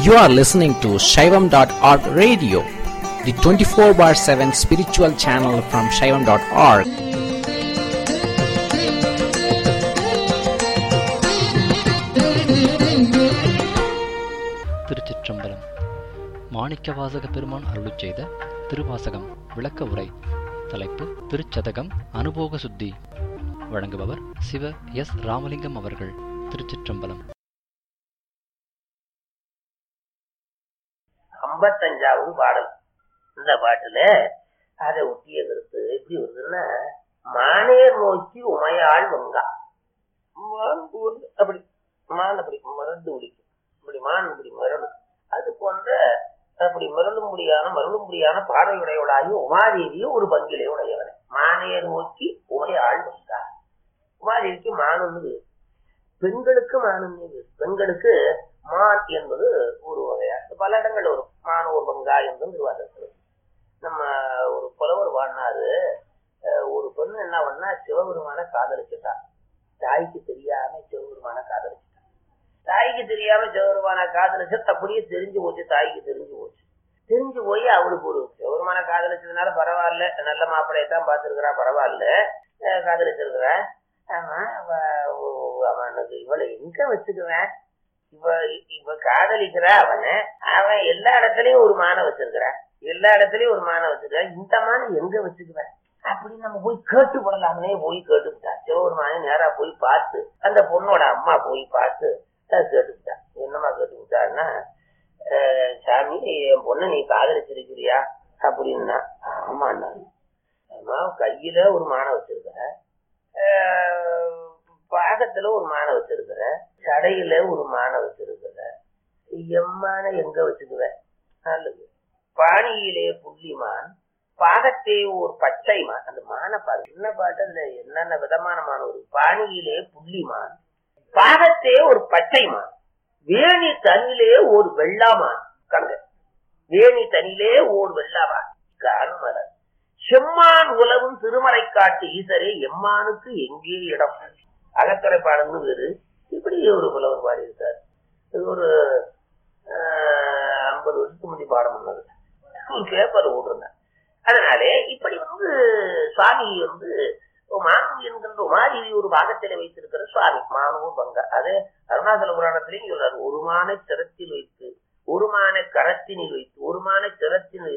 You are listening to Shaivam.org radio, the 24 bar 7 spiritual channel from Shaivam.org. திருச்சிற்றம்பலம் மாணிக்கவாசக பெருமான் அருளிச் செய்த திருவாசகம் விளக்க உரை தலைப்பு திருச்சதகம் அனுபோக சுத்தி வழங்குபவர் சிவ எஸ் ராமலிங்கம் அவர்கள் திருச்சிற்றம்பலம் ஐம்பத்தஞ்சாவது பாடல் இந்த பாட்டுல அதை ஒட்டிய கருத்து எப்படி வருதுன்னா மானேர் நோக்கி உமையாள் வங்கா மான் போல் அப்படி மான் அப்படி மறந்து பிடிக்கும் இப்படி மான் இப்படி மரணும் அது போன்ற அப்படி மருளும்படியான மருளும்படியான பார்வையுடையவளாகி உமாதேவியும் ஒரு பங்கிலே உடையவனே மானையர் நோக்கி உமையாள் வங்கா உமாதேவிக்கு மானுன்னு பெண்களுக்கு மானுன்னு பேரு. பெண்களுக்கு மான் என்பது ஒரு வகையா பல இடங்கள் வரும் மான் ஒரு பங்கா என்றும் திருவாசகத்தில் நம்ம ஒரு புலவர் வாழ்னாரு அஹ் ஒரு பொண்ணு என்ன பண்ணா சிவபெருமான காதலிச்சுட்டா தாய்க்கு தெரியாம சிவபெருமான காதலிச்சுட்டா தாய்க்கு தெரியாம சிவபெருமான காதலிச்சு அப்படியே தெரிஞ்சு போச்சு தாய்க்கு தெரிஞ்சு போச்சு தெரிஞ்சு போய் அவளுக்கு ஒரு சிவபெருமான காதலிச்சதுனால பரவாயில்ல நல்ல மாப்பிள்ளையை தான் பார்த்துருக்கிறா பரவாயில்ல அஹ் காதலிச்சிருக்கிறா ஆமா அவ- ஓ- அவனுக்கு இவளை எங்க வச்சுக்குவேன் இவ இவ காதலிக்கிறா அவனை அவன் எல்லா இடத்துலயும் ஒரு மான வச்சிருக்கிறான் எல்லா இடத்துலயும் ஒரு மான வச்சிருக்கான் இந்த மான எங்க வச்சுக்குவேன் அப்படின்னு நம்ம போய் கேட்டு போடலாம்னே போய் கேட்டுக்கிட்டா சிவபெருமானே நேரா போய் பார்த்து அந்த பொண்ணோட அம்மா போய் பார்த்து அஹ் கேட்டுக்கிட்டா என்னம்மா கேட்டுக்கிட்டான்னா அஹ் சாமி என் பொண்ணை நீ காதலிச்சிருக்கிறியா அப்படின்னா ஆமாண்ணா அம்மா கையில ஒரு மான வச்சிருக்கிற ஆஹ் பாகத்துல ஒரு மான வச்சிருக்கிற சடையில ஒரு மான வச்சிருக்கிற எம்மான எங்க வச்சுக்குவ நல்லது பாணியிலே புள்ளிமான் பாகத்தே ஒரு பச்சை மான் அந்த மான பாரு என்ன பாட்டு அதுல என்னென்ன விதமான மான் ஒரு பாணியிலே புள்ளிமான் பாகத்தே ஒரு பச்சை மான் வேணி தனிலே ஒரு வெள்ளாமான் கங்க வேணி தனிலே ஓர் வெள்ளாமான் காணுமலர் செம்மான் உலகும் திருமறை காட்டு ஈசரே எம்மானுக்கு எங்கே இடம் அகத்துறை பாடல்னு வேறு இப்படி ஒரு புலவர் பாடியிருக்கார் இது ஒரு ஐம்பது வருஷத்துக்கு முந்தி பாடம் பண்ணது ஒரு பேப்பர் விட்டுருந்தேன் அதனாலே இப்படி வந்து சுவாமி வந்து மானு என்கின்ற உமாதேவி ஒரு பாகத்திலே வைத்திருக்கிற சுவாமி மானூர் பங்க அதே அருணாச்சல புராணத்திலையும் சொல்றாரு ஒரு மானை சிரத்தில் வைத்து ஒரு மானை கரத்தினில் வைத்து ஒரு மானை சிரத்தினில்